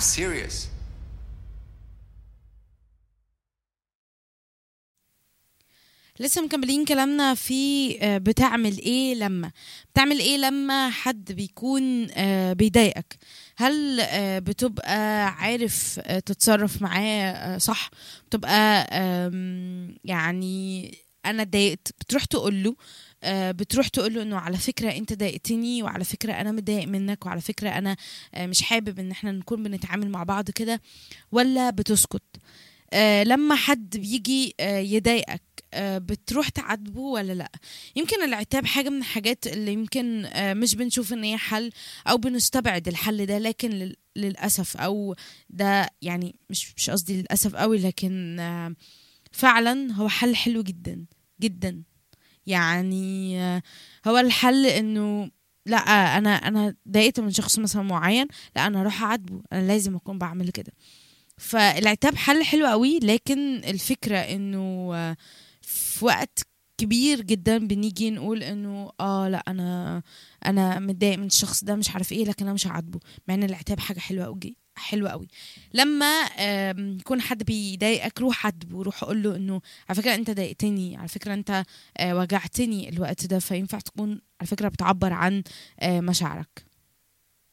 serious. لسه مكملين كلامنا في آه، بتعمل ايه لما بتعمل ايه لما حد بيكون آه، بيضايقك هل آه، بتبقى عارف آه، تتصرف معاه آه، صح بتبقى آم، يعني انا اتضايقت بتروح تقول له آه، بتروح تقول له انه على فكره انت ضايقتني وعلى فكره انا متضايق منك وعلى فكره انا آه، مش حابب ان احنا نكون بنتعامل مع بعض كده ولا بتسكت آه، لما حد بيجي آه، يضايقك آه، بتروح تعاتبه ولا لا يمكن العتاب حاجة من الحاجات اللي يمكن آه، مش بنشوف ان هي حل او بنستبعد الحل ده لكن لل- للأسف او ده يعني مش مش قصدي للأسف قوي لكن آه، فعلا هو حل حلو جدا جدا يعني آه، هو الحل انه لا انا انا ضايقت من شخص مثلا معين لا انا اروح اعاتبه انا لازم اكون بعمل كده فالعتاب حل حلو قوي لكن الفكرة انه آه، في وقت كبير جدا بنيجي نقول انه اه لا انا انا متضايق من الشخص ده مش عارف ايه لكن انا مش هعاتبه مع ان العتاب حاجه حلوه قوي حلوه قوي لما آم، يكون حد بيضايقك روح عاتبه روح قول له انه على فكره انت ضايقتني على فكره انت آه، وجعتني الوقت ده فينفع تكون على فكره بتعبر عن آه، مشاعرك